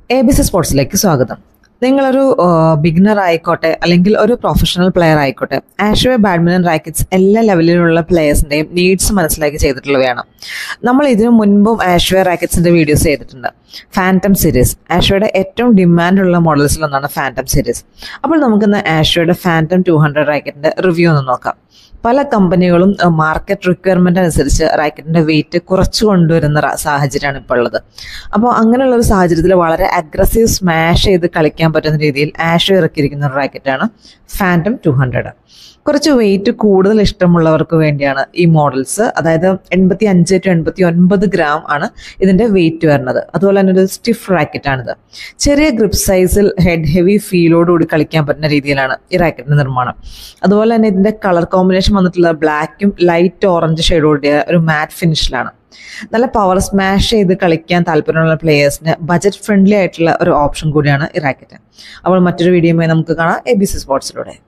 A B C സ്പോർട്സിലേക്ക് സ്വാഗതം നിങ്ങളൊരു beginner ആയിക്കോട്ടെ അല്ലെങ്കിൽ ഒരു പ്രൊഫഷണൽ പ്ലെയർ ആയിക്കോട്ടെ ആഷ്വേ ബാഡ്മിൻ്റൺ റാക്കറ്റ്സ് എല്ലാ ലെവലിലുള്ള പ്ലെയേഴ്സിൻ്റെയും നീഡ്സ് മനസ്സിലാക്കി ചെയ്തിട്ടുള്ളവയാണ് നമ്മൾ ഇതിനു മുൻപും ആഷ്വേ റാക്കറ്റ്സിൻ്റെ വീഡിയോസ് ചെയ്തിട്ടുണ്ട് ഫാൻറ്റം സീരീസ് ആഷ്വയുടെ ഏറ്റവും ഡിമാൻഡുള്ള മോഡൽസിലൊന്നാണ് ഫാൻറ്റം സീരീസ് അപ്പോൾ നമുക്കിന്ന് ആഷ്വയുടെ ഫാൻറ്റം ടു ഹൺഡ്രഡ് റാക്കറ്റിൻ്റെ റിവ്യൂ ഒന്ന് നോക്കാം പല കമ്പനികളും മാർക്കറ്റ് റിക്വയർമെന്റ് അനുസരിച്ച് റാക്കറ്റിന്റെ വെയിറ്റ് കുറച്ചു കൊണ്ടുവരുന്ന റ- സാഹചര്യമാണ് ഇപ്പോൾ ഉള്ളത് അപ്പോൾ അങ്ങനെയുള്ള ഒരു സാഹചര്യത്തിൽ വളരെ അഗ്രസീവ് സ്മാഷ് ചെയ്ത് കളിക്കാൻ പറ്റുന്ന രീതിയിൽ ആഷ് ഇറക്കിയിരിക്കുന്ന ഒരു റാക്കറ്റാണ് ഫാൻറ്റം ടു ഹൺഡ്രഡ് കുറച്ച് വെയിറ്റ് കൂടുതൽ ഇഷ്ടമുള്ളവർക്ക് വേണ്ടിയാണ് ഈ മോഡൽസ് അതായത് എൺപത്തി അഞ്ച് ടു എൺപത്തി ഒൻപത് ഗ്രാം ആണ് ഇതിന്റെ വെയിറ്റ് വരുന്നത് അതുപോലെ തന്നെ ഒരു സ്റ്റിഫ് റാക്കറ്റാണിത് ചെറിയ ഗ്രിപ്പ് സൈസിൽ ഹെഡ് ഹെവി ഫീലോടുകൂടി കളിക്കാൻ പറ്റുന്ന രീതിയിലാണ് ഈ റാക്കറ്റിന്റെ നിർമ്മാണം അതുപോലെ തന്നെ ഇതിന്റെ കളർ കോമ്പിനേഷൻ വന്നിട്ടുള്ള ബ്ലാക്കും ലൈറ്റ് ഓറഞ്ച് ഷെയ്ഡോടിയ ഒരു മാറ്റ് ഫിനിഷിലാണ് നല്ല പവർ സ്മാഷ് ചെയ്ത് കളിക്കാൻ താല്പര്യമുള്ള പ്ലേയേഴ്സിന് ബജറ്റ് ഫ്രണ്ട്ലി ആയിട്ടുള്ള ഒരു ഓപ്ഷൻ കൂടിയാണ് ഈ റാക്കറ്റ് അപ്പോൾ മറ്റൊരു വീഡിയോയുമായി നമുക്ക് കാണാം എ ബി സി സ്പോർട്സിലൂടെ